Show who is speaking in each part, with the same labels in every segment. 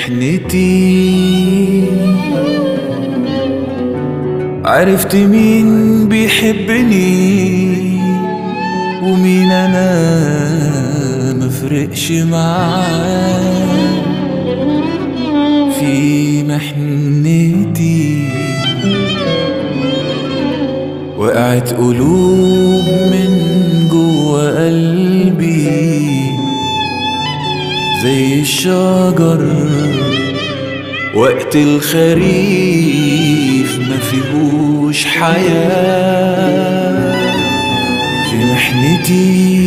Speaker 1: محنتي عرفت مين بيحبني ومين انا مفرقش معاه في محنتي وقعت قلوب من جوا قلبي زي الشجر وقت الخريف ما فيهوش حياة في محنتي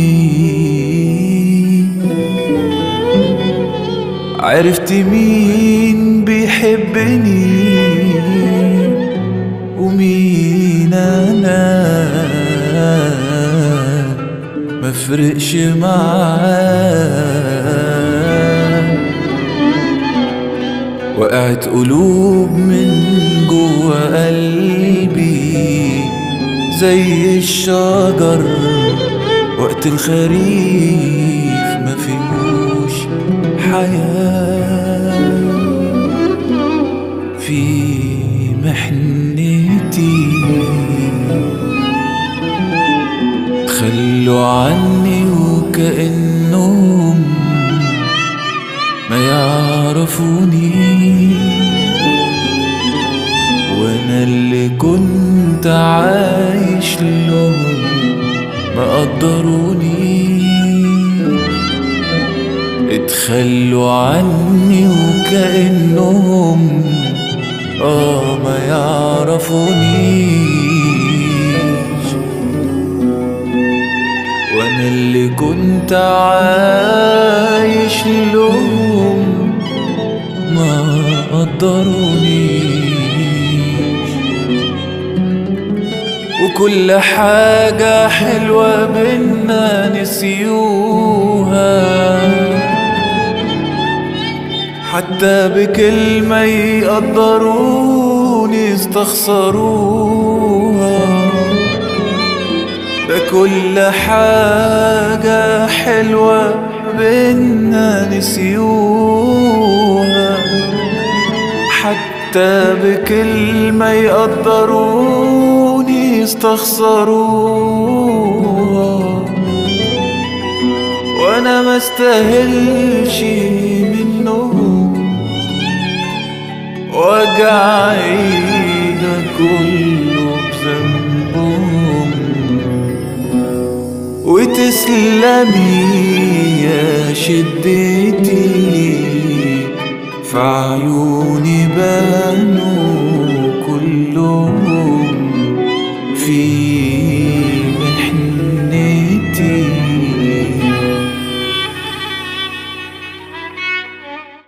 Speaker 1: عرفت مين بيحبني ومين انا مفرقش معاه وقعت قلوب من جوا قلبي زي الشجر وقت الخريف ما فيهوش حياة في محنتي تخلوا عني وكأنهم ما يعرفوني وانا اللي كنت عايش لهم ما قدروني اتخلوا عني وكأنهم اه ما يعرفونيش وانا اللي كنت عايش لهم ما قدرونيش وكل حاجة حلوة بينا نسيوها حتى بكلمة يقدروني استخسروها ده كل حاجة حلوة بينا نسيوها حتى بكلمة يقدروني استخسروها وانا ما استاهلش منهم وجعي ده كله بذنبهم وتسلمي يا شدتي في عيوني بانوا